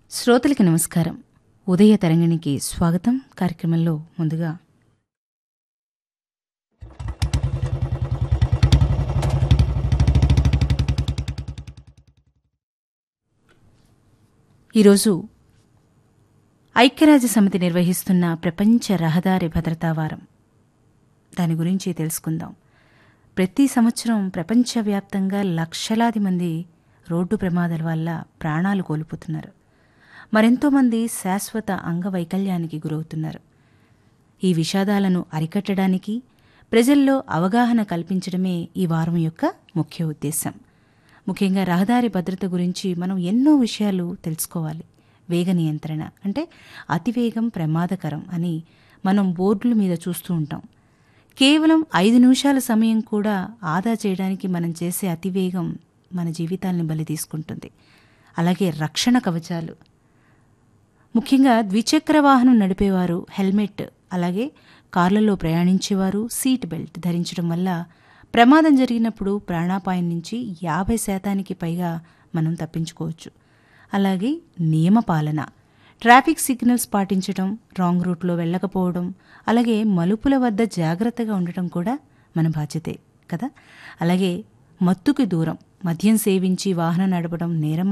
శ్రోతలకి నమస్కారం ఉదయ తరంగిణికి స్వాగతం కార్యక్రమంలో ముందుగా ఈరోజు ఐక్యరాజ్య సమితి నిర్వహిస్తున్న ప్రపంచ రహదారి భద్రతా వారం దాని గురించి తెలుసుకుందాం ప్రతి సంవత్సరం ప్రపంచవ్యాప్తంగా లక్షలాది మంది రోడ్డు ప్రమాదాల వల్ల ప్రాణాలు కోల్పోతున్నారు మరెంతోమంది శాశ్వత అంగవైకల్యానికి గురవుతున్నారు ఈ విషాదాలను అరికట్టడానికి ప్రజల్లో అవగాహన కల్పించడమే ఈ వారం యొక్క ముఖ్య ఉద్దేశం ముఖ్యంగా రహదారి భద్రత గురించి మనం ఎన్నో విషయాలు తెలుసుకోవాలి వేగ నియంత్రణ అంటే అతివేగం ప్రమాదకరం అని మనం బోర్డుల మీద చూస్తూ ఉంటాం కేవలం ఐదు నిమిషాల సమయం కూడా ఆదా చేయడానికి మనం చేసే అతివేగం మన జీవితాల్ని బలి తీసుకుంటుంది అలాగే రక్షణ కవచాలు ముఖ్యంగా ద్విచక్ర వాహనం నడిపేవారు హెల్మెట్ అలాగే కార్లలో ప్రయాణించేవారు సీట్ బెల్ట్ ధరించడం వల్ల ప్రమాదం జరిగినప్పుడు ప్రాణాపాయం నుంచి యాభై శాతానికి పైగా మనం తప్పించుకోవచ్చు అలాగే నియమపాలన ట్రాఫిక్ సిగ్నల్స్ పాటించడం రాంగ్ రూట్లో వెళ్ళకపోవడం అలాగే మలుపుల వద్ద జాగ్రత్తగా ఉండటం కూడా మన బాధ్యతే కదా అలాగే మత్తుకి దూరం మద్యం సేవించి వాహనం నడపడం నేరం